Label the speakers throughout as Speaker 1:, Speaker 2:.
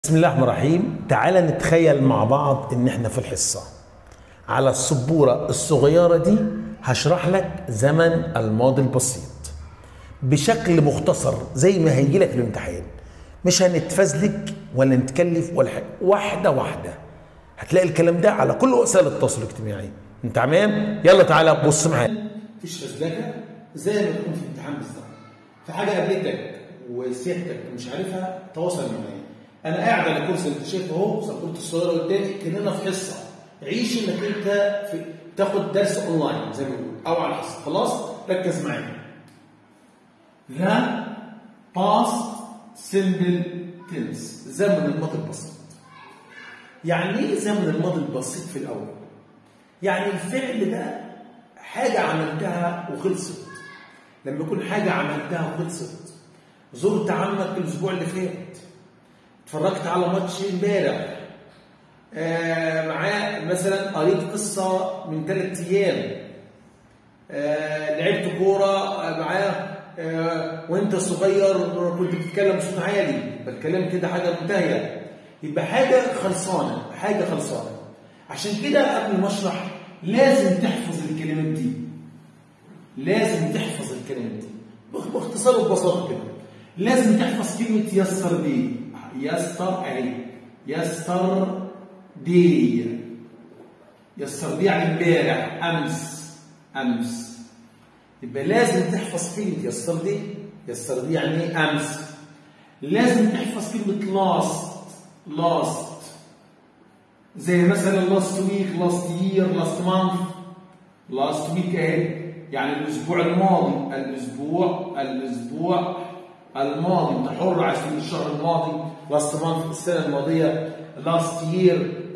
Speaker 1: بسم الله الرحمن الرحيم تعالى نتخيل مع بعض ان احنا في الحصة على السبورة الصغيرة دي هشرح لك زمن الماضي البسيط بشكل مختصر زي ما هيجي لك الامتحان مش هنتفزلك ولا نتكلف ولا حاجة واحدة واحدة هتلاقي الكلام ده على كل وسائل التواصل الاجتماعي انت تمام يلا تعالى بص معايا
Speaker 2: مفيش فزلكه زي ما تكون في امتحان بالظبط في حاجه قابلتك وسيادتك مش عارفها تواصل معايا انا قاعد على الكرسي اللي انت شايفه اهو سبورت الصغيره قدامي كاننا في حصه عيش انك انت في تاخد درس اونلاين زي ما بنقول او على الحصه خلاص ركز معايا ذا past simple tense زمن الماضي البسيط يعني ايه زمن الماضي البسيط في الاول يعني الفعل ده حاجة عملتها وخلصت لما يكون حاجة عملتها وخلصت زرت عمك الأسبوع اللي فات اتفرجت على ماتش امبارح آه معاه مثلا قريت قصة من ثلاث أيام آه لعبت كورة معاه آه وأنت صغير كنت بتتكلم بصوت عالي بتكلم كده حاجة منتهية يبقى حاجة خلصانة حاجة خلصانة عشان كده قبل ما اشرح لازم تحفظ الكلمات دي لازم تحفظ الكلمات دي باختصار وببساطه كده لازم تحفظ كلمه يستر دي يستر اهي يستر دي يستر دي يعني امبارح امس امس يبقى لازم تحفظ كلمه يستر دي يستر دي يعني ايه امس لازم تحفظ كلمه لاست لاست زي مثلا last week last year last month last week اهي يعني الاسبوع الماضي الاسبوع الاسبوع الماضي انت حر عايز تقول الشهر الماضي last month السنه الماضيه last year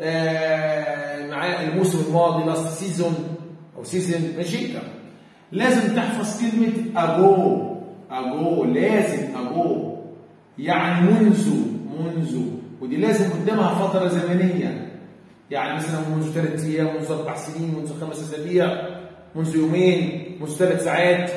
Speaker 2: آه معاه الموسم الماضي last season او season ماشي لازم تحفظ كلمه ago ago لازم ago يعني منذ منذ ودي لازم قدامها فتره زمنيه يعني مثلا منذ ثلاث ايام منذ اربع سنين منذ خمس اسابيع منذ يومين منذ ثلاث ساعات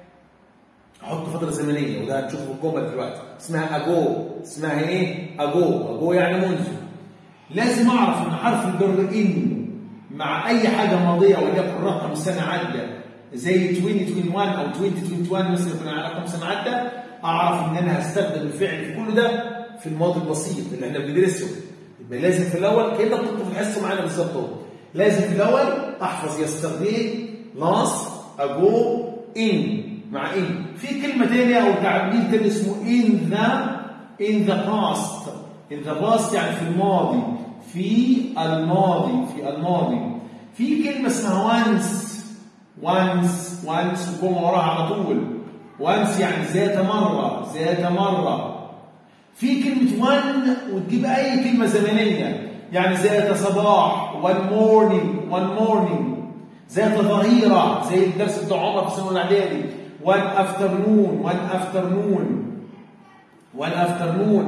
Speaker 2: احط فتره زمنيه وده هتشوفه في الجمله دلوقتي اسمها اجو اسمها ايه؟ اجو اجو يعني منذ لازم اعرف ان حرف الجر ان مع اي حاجه ماضيه وليكن رقم سنه عدى زي 2021 او 2021 مثلا يكون على رقم سنه عدى اعرف ان انا هستخدم الفعل في كل ده في الماضي البسيط اللي احنا بندرسه يبقى لازم في الاول كانك كنت في الحصه معانا بالظبط لازم في الاول احفظ يستردي لاست اجو ان مع ان في كلمه ثانيه او تعبير ثاني اسمه ان ذا ان ذا باست ان ذا باست يعني في الماضي في الماضي في الماضي في كلمه اسمها وانس وانس وانس وجمله وراها على طول وانس يعني ذات مره ذات مره في كلمة وان وتجيب أي كلمة زمنية يعني ذات صباح one morning one morning ذات ظهيرة زي الدرس بتاع عمر في الثانوي الإعدادي one afternoon one afternoon one afternoon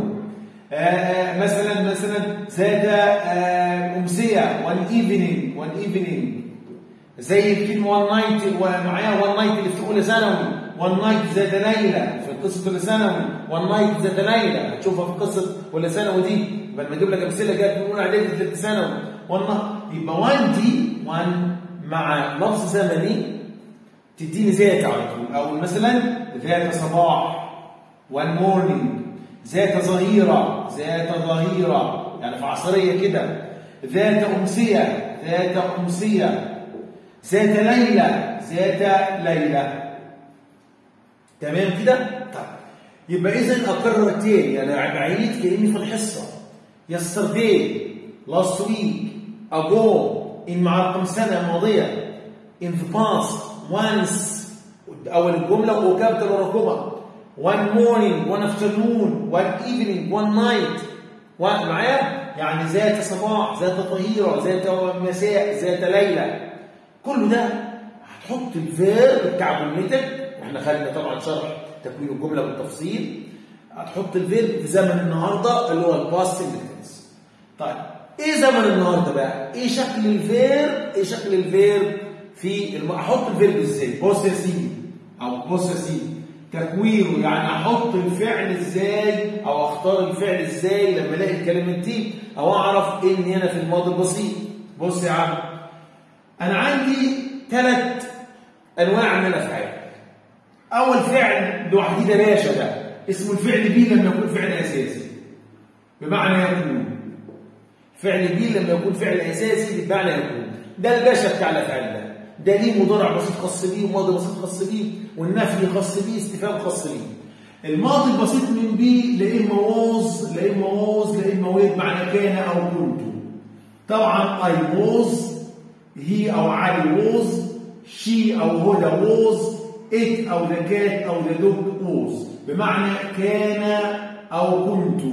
Speaker 2: آه مثلا مثلا ذات آه أمسية one evening one evening زي الكلمة one night ومعاها one night اللي في أولى ثانوي وان نايت ذات ليلة في قصة أولى ثانوي وان نايت ذات ليلة هتشوفها في قصة أولى ثانوي دي يبقى لما أجيب لك أمثلة جت من أولى إعدادي ثالثة ثانوي وان يبقى وان دي وان مع لفظ زمني تديني ذات على طول أو مثلا ذات صباح وان مورنينج ذات ظهيرة ذات ظهيرة يعني في عصرية كده ذات أمسية ذات أمسية ذات ليلة ذات ليلة تمام كده؟ طيب يبقى اذا اكرر تاني انا بعيد كاني في الحصه يسترداي لاست ويك اجو ان مع رقم سنه ماضيه in the past once اول الجمله وكابتل ورقمها one morning one afternoon one evening one night معايا يعني ذات صباح ذات ظهيره ذات مساء ذات ليله كل ده هتحط الفيرب بتاع جملتك واحنا خدنا طبعا شرح تكوين الجمله بالتفصيل هتحط الفيرب في زمن النهارده اللي هو الباست سمبل طيب ايه زمن النهارده بقى؟ ايه شكل الفيرب؟ ايه شكل الفيرب في الم... احط الفيرب ازاي؟ بوسيسيف او بوسيسيف تكويره يعني احط الفعل ازاي او اختار الفعل ازاي لما الاقي الكلمات دي او اعرف اني انا في الماضي البسيط بص يا عم انا عندي ثلاث انواع من الافعال اول فعل لوحدي ده باشا ده اسمه الفعل بي لما يكون فعل اساسي بمعنى يكون فعل بي لما يكون فعل اساسي بمعنى يكون ده الباشا بتاع الافعال ده ده ليه مضارع بسيط خاص بيه وماضي بسيط خاص بيه والنفي خاص بيه استفهام خاص بيه الماضي البسيط من بي لا اما ووز لا اما ووز لا اما ويد معنى كان او كنت طبعا اي ووز هي او علي ووز شي او هدى ووز ات او ذا كات او ذا دوج ووز بمعنى كان او كنت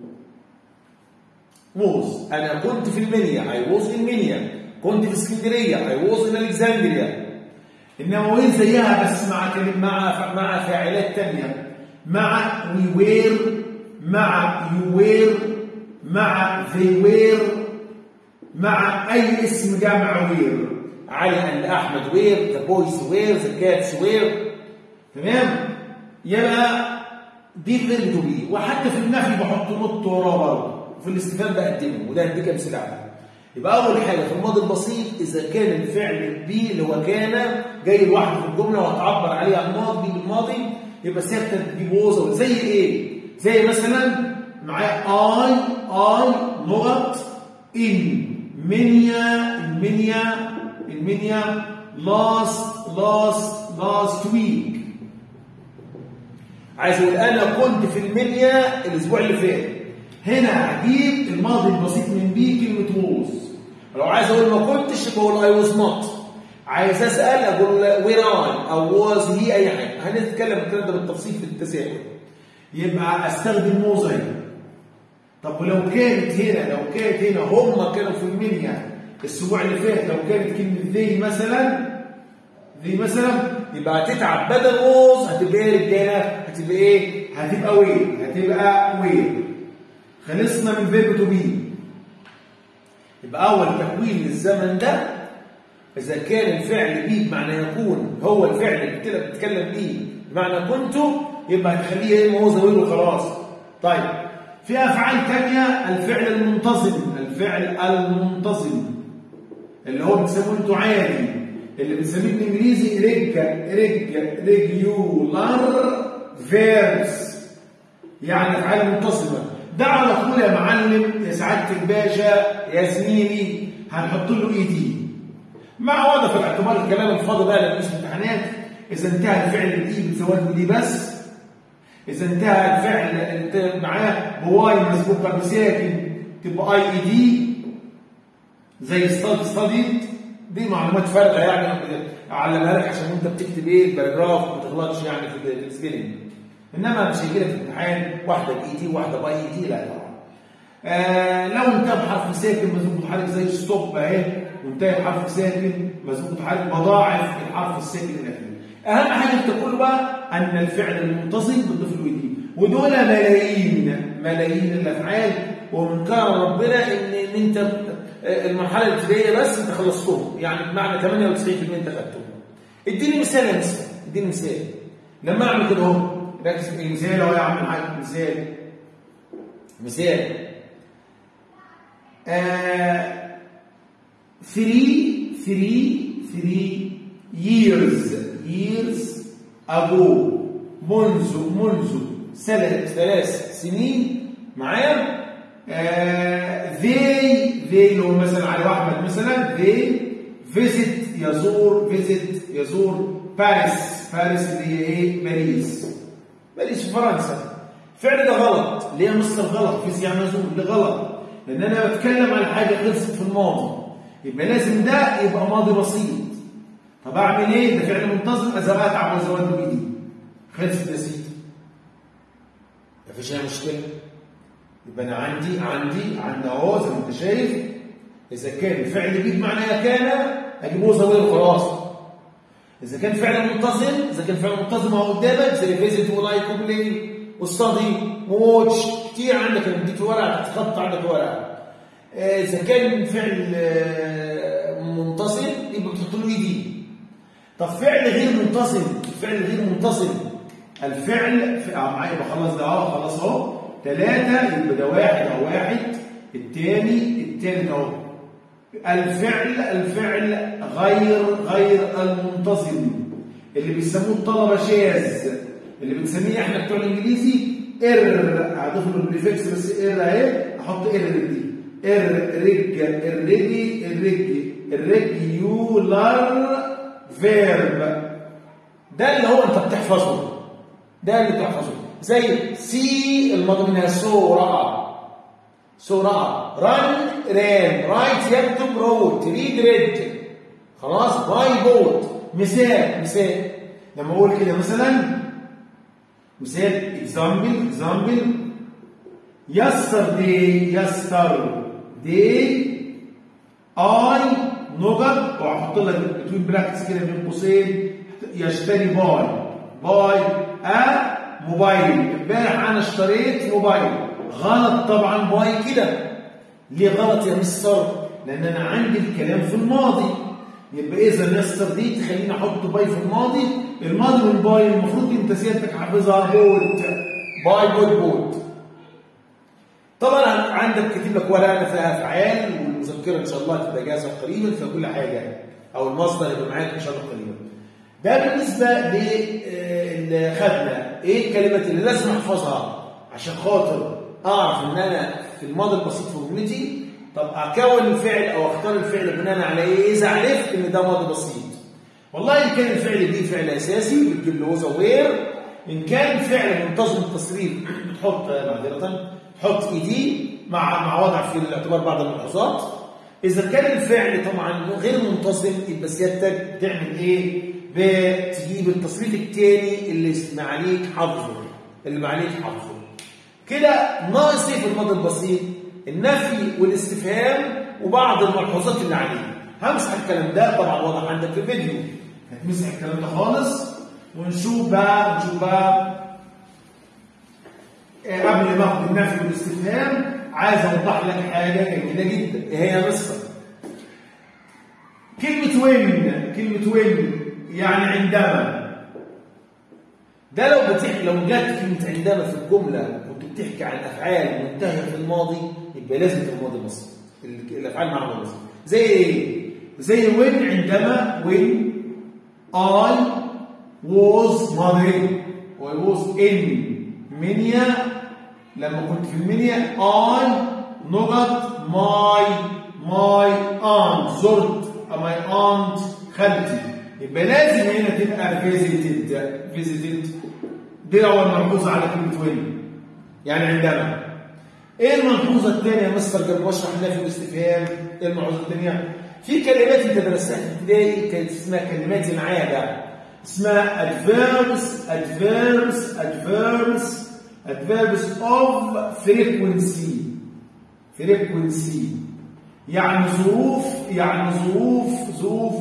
Speaker 2: ووز انا كنت في المنيا اي ووز ان منيا كنت في اسكندريه اي ووز ان الكسندريا انما وين زيها بس مع كلمه مع مع فاعلات ثانيه مع وي وير مع يو وير مع ذي وير مع اي اسم جمع وير علي ان احمد وير ذا بويز وير ذا كاتس وير تمام يبقى دي غير تو بي وحتى في النفي بحط نط وراه برضه وفي الاستفهام بقدمه وده هديك امثله عليه يبقى اول حاجه في الماضي البسيط اذا كان الفعل بي اللي هو كان جاي لوحده في الجمله وهتعبر عليه عن الماضي بالماضي يبقى سيادتك تجيب ووز زي ايه؟ زي مثلا معايا اي اي نقط ان منيا المنيا المنيا لاست لاست لاست ويك عايز اقول انا كنت في المنيا الاسبوع اللي فات هنا هجيب الماضي البسيط من بي كلمه ووز لو عايز اقول ما كنتش بقول اي واز نوت عايز اسال اقول وير اي او واز هي اي حاجه هنتكلم الكلام ده بالتفصيل في التساؤل يبقى استخدم ووز هنا طب ولو كانت هنا لو كانت هنا هم كانوا في المنيا الاسبوع اللي فات لو كانت كلمه ذي مثلا ذي مثلا يبقى هتتعب بدل ووز هتبقى ايه رجاله هتبقى ايه هتبقى وير هتبقى وير خلصنا من فيرب تو بي يبقى اول تكوين للزمن ده اذا كان الفعل بي بمعنى يكون هو الفعل اللي بتتكلم بيه بمعنى كنت يبقى هتخليه ايه هو زويل وخلاص طيب في افعال ثانيه الفعل المنتظم الفعل المنتظم اللي هو بنسموه انتوا عادي اللي بنسميه بالانجليزي رج رج ريجيولار فيربس يعني افعال منتصبه ده على طول يا معلم يا سعاده الباشا يا زميلي هنحط له اي دي مع وضع في الاعتبار الكلام الفاضي بقى اللي في الامتحانات اذا انتهى الفعل الاي بزواج دي بس اذا انتهى الفعل انت معاه بواي مسبوقه بساكن تبقى اي اي دي زي ستادي ستاديد دي معلومات فارغه يعني اعلمها لك عشان انت بتكتب ايه الباراجراف ما تغلطش يعني في السبيلنج انما مش هيجي لك في الامتحان واحده باي دي وواحده باي دي لا طبعا آه لو انتهى بحرف ساكن مسبوق بحرف زي ستوب اهي وانتهى بحرف ساكن مسبوق بحرف بضاعف الحرف الساكن الاخير اهم حاجه في كله بقى ان الفعل المنتظم بتضيف له دي ودول ملايين ملايين الافعال ومن كرم ربنا ان ان انت المرحله الابتدائيه بس انت خلصتهم يعني بمعنى 98% انت خدتهم اديني مثال يا مستر اديني مثال لما اعمل كده اهو ركز في المثال اهو يا عم الحاج مثال مثال آه 3 3 3 years years ago منذ منذ ثلاث ثلاث سنين معايا آه they they لو مثلا علي احمد مثلا they visit يزور visit يزور باريس باريس اللي هي ايه باريس باريس في فرنسا فعل ده غلط ليه مصر غلط فيزياء مزور ده غلط لان انا بتكلم عن حاجه خلصت في الماضي يبقى لازم ده يبقى ماضي بسيط طب اعمل ايه ده فعل منتظم ازرات على زواج بايدي خلصت يا سيدي مفيش اي مشكله يبقى انا عندي عندي عندي اهو زي ما انت شايف اذا كان الفعل بيجي معناها كان اجيبه زوير وخلاص اذا كان فعل منتظم اذا كان فعل منتظم اهو قدامك زي فيزيت ولايك وبلاي والصدي وواتش كتير عندك انا اديك ورقه تتخط عندك ورقه اذا كان فعل منتصم يبقى بتحط له ايدي طب فعل غير منتصم فعل غير منتصم الفعل في اه معايا بخلص ده اهو خلاص اهو ثلاثة يبقى ده واحد اهو واحد الثاني الثالث اهو الفعل الفعل غير غير المنتظم اللي بيسموه الطلبه شاذ اللي بنسميه احنا بتوع الانجليزي ار هضيف له البريفكس بس ار اهي احط ار دي ار رج الرجي الرجي الريجيولار فيرب ده اللي هو انت بتحفظه ده اللي بتحفظه زي سي الماضي منها سورة سورة رن ران رايت يكتب روت ريد ريد خلاص باي بوت مثال مثال لما اقول كده مثلا مثال اكزامبل اكزامبل yesterday yesterday I نقط واحط لك بتوين براكتس كده بين قوسين يشتري باي باي ا موبايل امبارح انا اشتريت موبايل غلط طبعا باي كده ليه غلط يا مستر لان انا عندي الكلام في الماضي يبقى اذا مستر دي تخليني احط باي في الماضي الماضي من باي المفروض انت سيادتك حافظها بوت باي بوت بوت طبعا عندك كاتب لك ورقه فيها افعال والمذكره ان شاء الله تبقى جاهزه قريبا في كل حاجه او المصدر يبقى معاك ان شاء الله قريبا ده بالنسبه اللي خدنا ايه الكلمات اللي لازم احفظها عشان خاطر اعرف ان انا في الماضي البسيط في جملتي طب اكون الفعل او اختار الفعل بناء على ايه اذا عرفت ان ده ماضي بسيط والله ان كان الفعل دي فعل اساسي بتجيب له وز وير ان كان فعل منتظم التصريف بتحط معذره تحط اي دي مع مع وضع في الاعتبار بعض الملحوظات اذا كان الفعل طبعا غير منتظم يبقى سيادتك تعمل ايه بتجيب التصريف الثاني اللي ما عليك حفظه اللي ما عليك حفظه كده ناقص ايه في الماضي البسيط النفي والاستفهام وبعض الملحوظات اللي عليه همسح الكلام ده طبعا واضح عندك في الفيديو هتمسح الكلام ده خالص ونشوف بقى نشوف بقى قبل ما اخد النفي والاستفهام عايز اوضح لك حاجه جميله جدا ايه هي يا مستر كلمه وين كلمه وين يعني عندما ده لو بتحكي لو جت كلمه عندما في الجمله كنت بتحكي عن افعال منتهيه في الماضي يبقى لازم في الماضي المصري الافعال مع الماضي المصري زي ايه زي وين عندما وين I was ماضي I was in منيا لما كنت في المنيا I نقط my my aunt زرت my aunt خالتي يبقى لازم هنا تبقى visited visited دي اول ملحوظه على كلمه وين يعني عندما ايه الملحوظه الثانيه يا مستر قبل ما اشرح النفي والاستفهام ايه الملحوظه الثانيه في كلمات انت درستها في ابتدائي كانت اسمها كلمات العاده اسمها adverbs adverbs adverbs adverbs of frequency frequency يعني ظروف يعني ظروف ظروف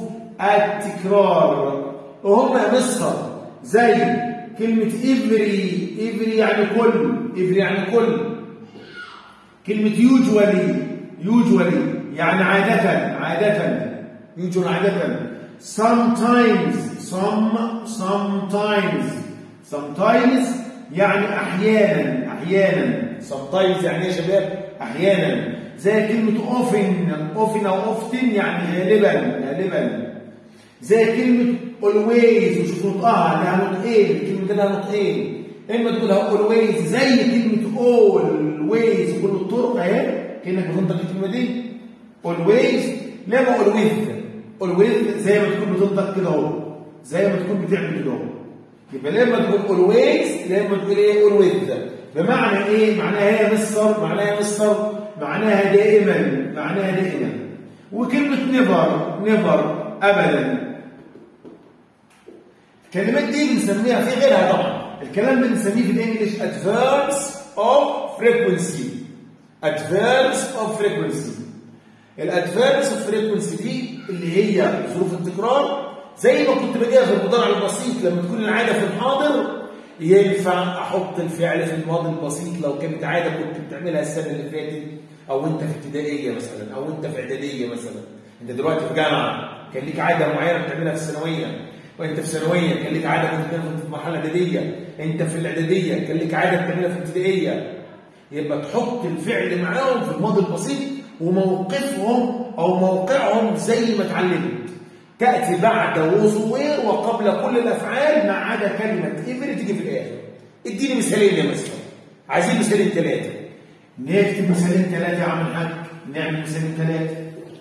Speaker 2: التكرار وهم يا مصر زي كلمة every every يعني كل every يعني كل كلمة usually usually يعني عادة عادة usually عادة sometimes some sometimes sometimes يعني احيانا احيانا sometimes يعني ايه يا شباب احيانا زي كلمه often often او often يعني غالبا غالبا زي كلمه always وشوف نطقها لها نطقين الكلمه دي لها نطقين اما تقولها always زي كلمه always كل الطرق اهي كانك بتنطق الكلمه دي always لما always always زي ما تكون بتنطق كده اهو زي ما تكون بتعمل كده اهو يبقى لما تقول always لما تقول ايه always بمعنى ايه معناها ايه يا مستر معناها ايه مستر معناها دائما معناها دائما وكلمه never never ابدا الكلمات دي بنسميها في غيرها طبعا الكلام ده بنسميه في الانجليش adverbs of frequency adverbs of frequency الادفيربس اوف فريكونسي دي اللي هي ظروف التكرار زي ما كنت بجيبها في المضارع البسيط لما تكون العاده في الحاضر ينفع احط الفعل في الماضي البسيط لو كانت عاده كنت بتعملها السنه اللي فاتت او انت في ابتدائيه مثلا او انت في اعداديه مثلا انت دلوقتي في جامعه كان ليك عاده معينه بتعملها في الثانويه وانت في ثانويه كان لك عاده كنت بتعملها في المرحله الاعداديه انت في الاعداديه كان لك عاده بتعملها في الابتدائيه يبقى تحط الفعل معاهم في الماضي البسيط وموقفهم او موقعهم زي ما اتعلمت تاتي بعد وزوير وقبل كل الافعال ما عدا كلمه ايفري تيجي في الاخر اديني مثالين يا مستر عايزين مثالين ثلاثه نكتب مثالين ثلاثه يا عم الحاج نعمل مثالين ثلاثه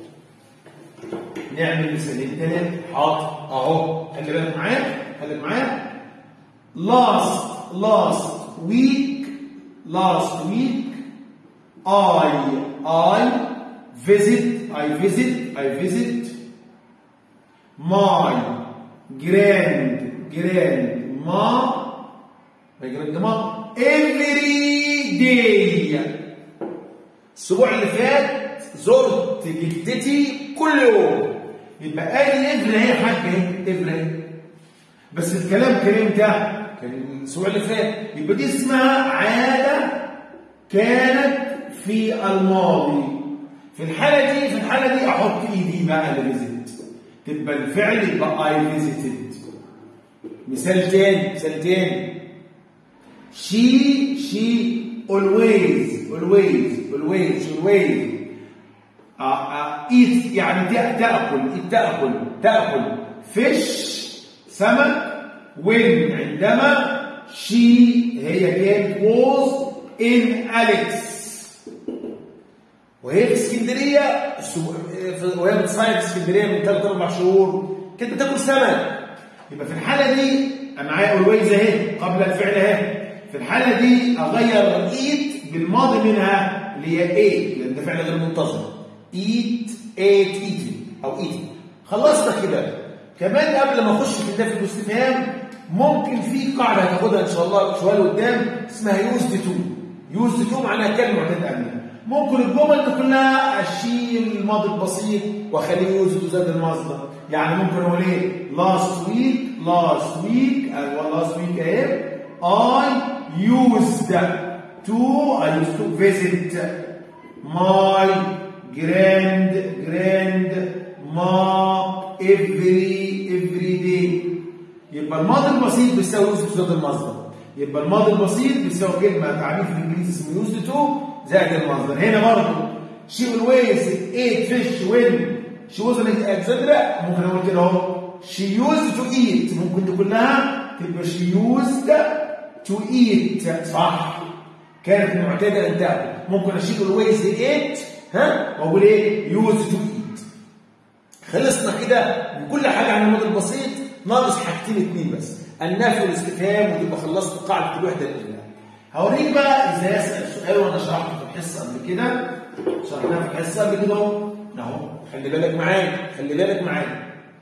Speaker 2: نعمل مثالين ثلاثه حاضر اهو خلي بالك معايا خلي بالك معايا last last week last week I I visit I visit I visit my grand grandma my grandma every day الاسبوع اللي فات زرت جدتي كل يوم يبقى ادي افر اهي يا حاج اهي افر اهي بس الكلام كان امتى؟ كان الاسبوع اللي فات يبقى دي اسمها عاده كانت في الماضي في الحاله دي في الحاله دي احط ايدي بقى لفيزيت تبقى الفعل يبقى اي فيزيتد مثال تاني مثال تاني she she always always always always uh, uh, eat يعني تا- تأكل تأكل تأكل fish سمك when عندما she هي كانت was in Alex وهي في اسكندريه السو- في- وهي بتصيف في اسكندريه من ثلاث اربع شهور كانت بتاكل سمك يبقى في الحاله دي انا معايا اولويز اهي قبل الفعل اهي في الحاله دي اغير ايت بالماضي منها اللي هي ايه لان ده فعل غير منتظم ايت ايت ايتي او ايتي خلصنا كده كمان قبل ما اخش في الدافع الاستفهام ممكن في قاعده هتاخدها ان شاء الله شويه قدام اسمها يوزد تو يوزد تو معناها كلمه معتاد عليها ممكن الجمل دي كلها اشيل الماضي البسيط واخليه يوزد تو زاد المصدر يعني ممكن اقول ايه لاست ويك لاست ويك او لاست ويك اهي I used to I used to visit my grand grandma every every day يبقى الماضي البسيط بيساوي يوزد زائد المصدر يبقى الماضي البسيط بيساوي كلمه تعريف الانجليزي اسمه يوزد تو زائد المصدر هنا برضه she always ate fish when she was in etc ممكن اقول كده اهو she used to eat ممكن دي كلها تبقى she used to eat صح كانت معتاده ان تاكل ممكن اشيل always ate ها واقول ايه used to eat خلصنا كده من كل حاجه عن الماضي البسيط ناقص حاجتين اتنين بس النفي والاستفهام وتبقى خلصت قاعده الوحده الاولى هوريك بقى ازاي اسال سؤال وانا شرحته في الحصه قبل كده شرحناه في الحصه قبل كده اهو اهو خلي بالك معايا خلي بالك معايا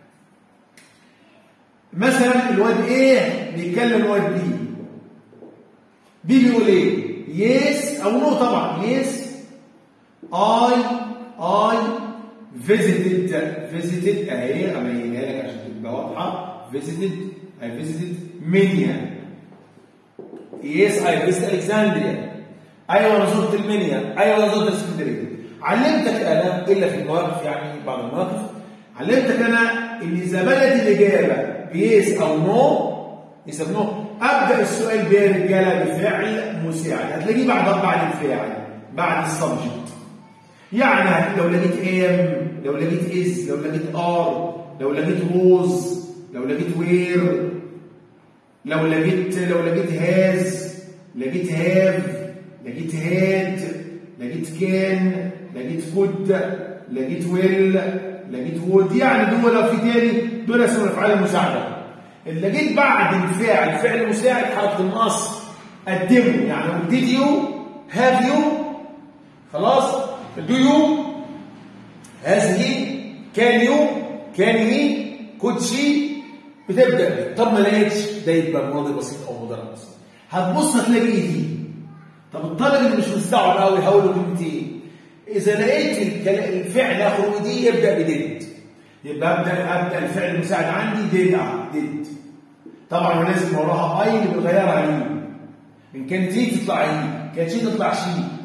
Speaker 2: مثلا الواد ايه بيكلم الواد بي بي بيقول ايه يس او نو طبعا يس اي اي visited visited اهي امينها لك عشان تبقى واضحه visited I visited منيا yes I visited Alexandria ايوه انا زرت المنيا ايوه انا زرت اسكندريه علمتك انا الا في المواقف يعني بعض المواقف علمتك انا ان اذا بدات الاجابه بيس او نو يسموه ابدا السؤال بيه يا رجاله بفعل مساعد هتلاقيه بعد بعد الفاعل بعد السبجكت يعني لو لقيت ام لو لقيت از لو لقيت ار لو لقيت ووز لو لقيت وير لو لقيت لو لقيت هاز لقيت هاف لقيت هاد لقيت كان لقيت كود لقيت ويل لقيت وود يعني دول لو في تاني دول اسمهم الافعال المساعده اللي لقيت بعد الفاعل فعل مساعد حركه النص قدمه يعني did you have you خلاص do you has he can you can he could she بتبدا بيه. طب ما لقيتش ده يبقى ماضي بسيط او مضارع بسيط هتبص هتلاقي دي طب الطالب اللي مش مستوعب قوي هقول له كلمتين اذا لقيت الكلا- الفعل اخره دي يبدا بديد يبقى ابدا ابدا الفعل المساعد عندي ديد ديد طبعا لازم وراها اي اللي بتغيرها ليه ان كانت دي تطلع اي كانت شي تطلع شي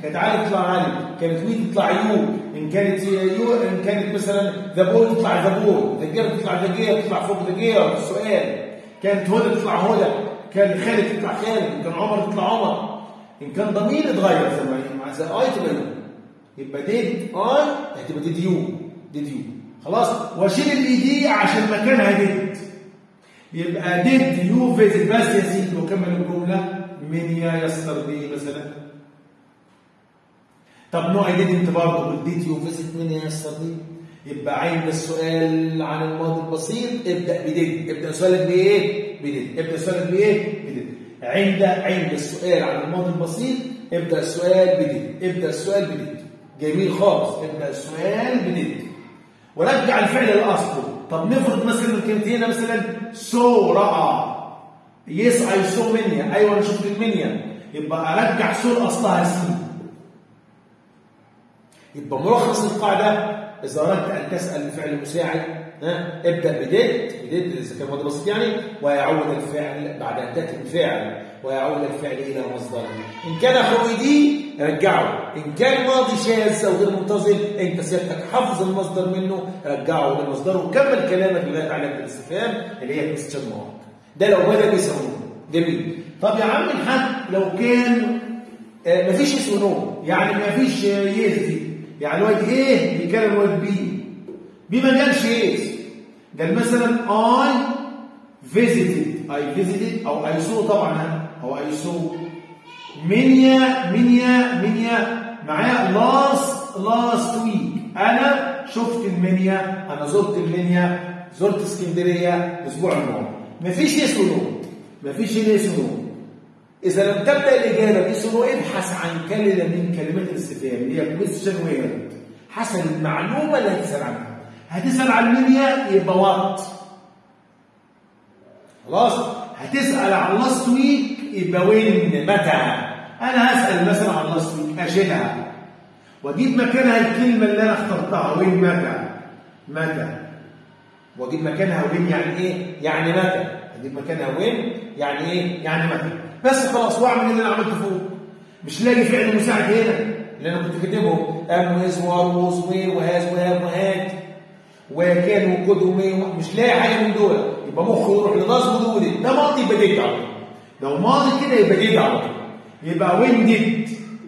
Speaker 2: كانت علي تطلع علي كانت مي تطلع يو ان كانت يو ان كانت مثلا ذا بول تطلع ذا بول ذا جير تطلع ذا جير تطلع فوق ذا جير السؤال كانت هدى تطلع هدى كان خالد تطلع خالد ان كان عمر تطلع عمر ان كان ضمير اتغير زي ما هي مع زي اي تبقى يو يبقى ديد اي هتبقى ديد يو ديد يو خلاص واشيل الاي دي عشان مكانها ديد يبقى ديد يو فيزيت بس يا سيدي وكمل الجمله من يا يستر دي مثلا طب نوع ديد انت برضه ديد يو فيزيت من يا يستر دي يبقى عند السؤال عن الماضي البسيط ابدا بديد ابدا سؤالك بايه؟ بديد ابدا سؤالك بايه؟ بديد عند عند السؤال عن الماضي البسيط ابدا السؤال بديد ابدا السؤال بديد جميل خالص ابدا السؤال بديد ورجع الفعل لاصله طب نفرض مثلا كانت هنا مثلا سو راى يس اي سو منيا ايوه انا شفت المنيا يبقى ارجع سو لاصلها سي يبقى ملخص القاعده اذا اردت ان تسال الفعل مساعد ها ابدا بديد بديد اذا كان ماضي بسيط يعني ويعود الفعل بعد ان تاتي الفعل ويعود الفعل الى مصدره ان كان اخوي دي رجعه ان كان ماضي شاذ او غير منتظم انت سيادتك حفظ المصدر منه رجعه لمصدره وكمل كلامك لغايه علامه الاستفهام اللي هي كويستشن مارك ده لو بدا بيسموه جميل طب يا عم الحاج لو كان آه مفيش اسم نو يعني مفيش آه يس دي يعني الواد ايه بيكلم الواد بي بي ما جالش يس قال مثلا اي فيزيتد اي فيزيتد او اي سو طبعا او اي سو منيا منيا منيا معايا لاست لاست ويك انا شفت المنيا انا زرت المنيا زرت اسكندريه الاسبوع الماضي مفيش يس ونو مفيش يس ونو اذا لم تبدا الاجابه بيس ونو ابحث عن كلمه من كلمات الاستفهام اللي هي كويستشن ويرد حسب المعلومه اللي هتسال عنها هتسال عن المنيا يبقى وات خلاص هتسال عن لاست ويك يبقى وين متى انا هسال مثلا عن لاست ويك اشيلها واجيب مكانها الكلمه اللي انا اخترتها وين متى متى واجيب مكانها وين يعني ايه يعني متى اجيب مكانها وين يعني ايه يعني متى بس خلاص واعمل اللي انا عملته فوق مش لاقي فعل مساعد هنا اللي انا كنت كاتبهم ام ويز وار وي وهاز وهاب وهات وكان وكود ومي مش لاقي حاجه من دول يبقى مخه يروح لنصب دول ده ماضي يبقى ديد على طول لو ماضي كده يبقى ديد على طول يبقى وين ديد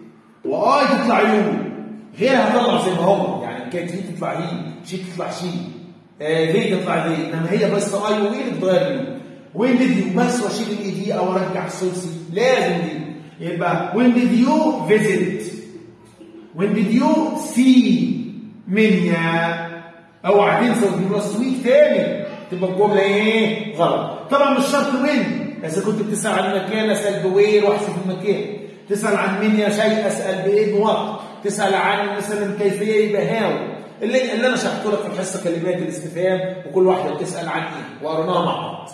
Speaker 2: واي تطلع يو غيرها تطلع زي ما هو يعني كانت هي تطلع هي شي تطلع شي آه ذي تطلع ذي انما هي بس اي وي تتغير يو وين ديد يو بس واشيل الاي دي او ارجع الثلثي لازم دي يبقى وين ديد يو فيزيت وين ديد يو سي منيا اوعى تنسى لاست ويك تاني تبقى الجمله ايه غلط طبعا مش شرط وين اذا كنت بتسال عن المكان اسال بوير واحسب المكان تسال عن من يا شيء اسال بايه بوقت تسال عن مثلا كيفيه يبقى هاو اللي, اللي انا شرحته لك في الحصه كلمات الاستفهام وكل واحده بتسال عن ايه وقرناها مع بعض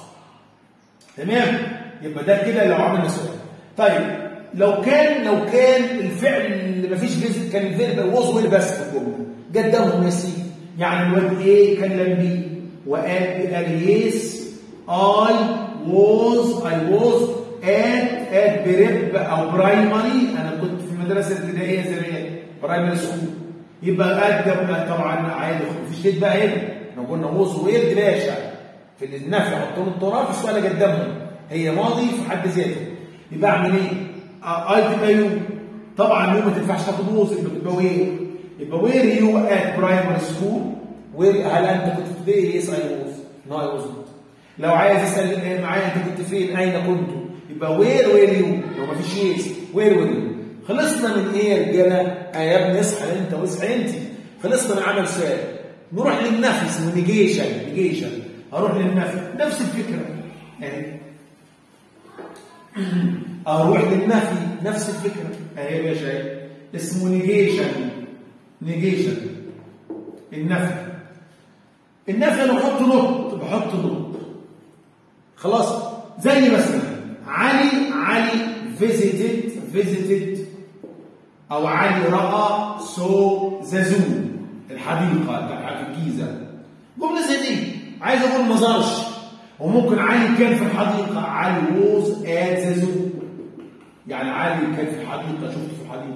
Speaker 2: تمام يبقى ده كده لو عملنا سؤال طيب لو كان لو كان الفعل اللي مفيش فيزيت كان الفيرب ووز ويل بس في الجمله قدامهم يا سيدي يعني الواد ايه كلم بي وقال قال يس اي ووز اي ووز ات ات بريب او برايمري انا كنت في المدرسه الابتدائيه زمان برايمري سكول يبقى قدم طبعا عادي مفيش ديت بقى هنا احنا قلنا ووز ويل باشا في النفي حطوا له التراب في السؤال قدامهم هي ماضي في حد ذاته يبقى اعمل ايه؟ اي تبقى يو طبعا يو ما تنفعش تاخد ووز يبقى تبقى وير يبقى وير يو ات برايمري سكول وير هل انت كنت في ابتدائي يس اي ووز نو اي ووز لو عايز يسال معايا انت كنت فين اين كنت يبقى وير وير يو لو ما فيش يس وير وير يو خلصنا من ايه يا رجاله آه يا ابني اصحى انت واصحى انت خلصنا من عمل سؤال نروح للنفي اسمه نيجيشن نيجيشن اروح للنفي نفس الفكره يعني اروح للنفي نفس الفكره اهي يا باشا اسمه نيجيشن نيجيشن النفي النفي انا بحط نقط بحط نقط خلاص زي مثلا علي علي فيزيتد فيزيتد او علي راى سو زازو الحديقه بتاعت الجيزه جمله زي دي عايز اقول ما زارش وممكن علي كان في الحديقه علي ووز ات زازو يعني علي كان في الحديقه شفته في الحديقه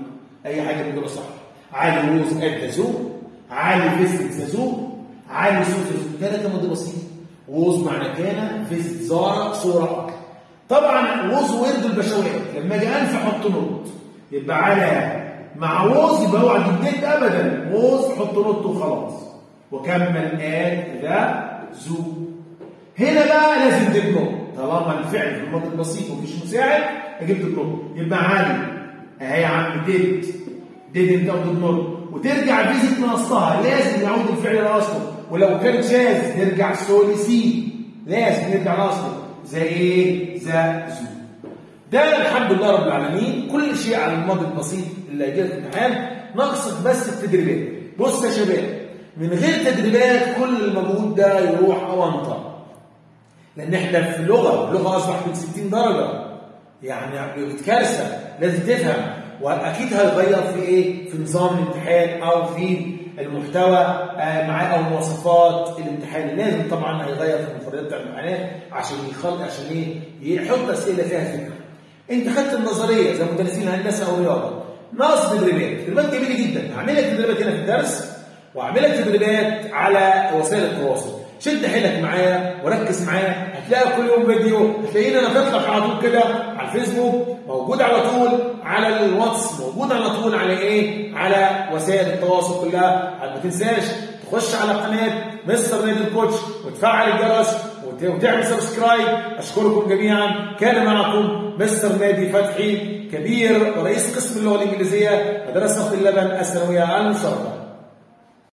Speaker 2: اي حاجه من دول صح علي ووز اد زو علي فيزيت زازو علي سوز زازو كان كمان دي بسيط ووز معنى كان فيزيت زار صوره اكل طبعا ووز ورد البشوات لما اجي انفع احط نوت يبقى على مع ووز يبقى هو جديد ابدا ووز حط نوت وخلاص وكمل اد ذا زو هنا بقى لازم تبنوا طالما الفعل في الماضي البسيط ومفيش مساعد اجيب تبنوا يبقى علي اهي يا عم ديد ديد انت تبنوا وترجع فيزيت من اصلها لازم يعود الفعل لاصله ولو كان شاذ نرجع سولي سي لازم نرجع لاصله زي ايه؟ زي زو ده الحمد لله رب العالمين كل شيء على الماضي البسيط اللي هيجي لك الامتحان ناقصك بس التدريبات بص يا شباب من غير تدريبات كل المجهود ده يروح اونطه لان احنا في لغه اللغه اصبحت من 60 درجه يعني كارثه لازم تفهم واكيد هيغير في ايه في نظام الامتحان او في المحتوى آه معاه او مواصفات الامتحان لازم طبعا هيغير في المفردات بتاع الامتحانات عشان يخلق عشان ايه يحط اسئله فيها فكره انت خدت النظريه زي مدرسين الهندسه او الرياضه ناقص تدريبات تدريبات جميله جدا هعمل لك تدريبات هنا في الدرس واعمل لك تدريبات على وسائل التواصل شد حيلك معايا وركز معايا هتلاقي كل يوم فيديو هتلاقيني انا فاتلك على طول كده على الفيسبوك موجود على طول على الواتس موجود على طول على ايه على وسائل التواصل كلها ما تنساش تخش على قناه مستر نادي الكوتش وتفعل الجرس وتعمل سبسكرايب اشكركم جميعا كان معكم مستر نادي فتحي كبير ورئيس قسم اللغه الانجليزيه مدرسه اللبن الثانويه المشرفه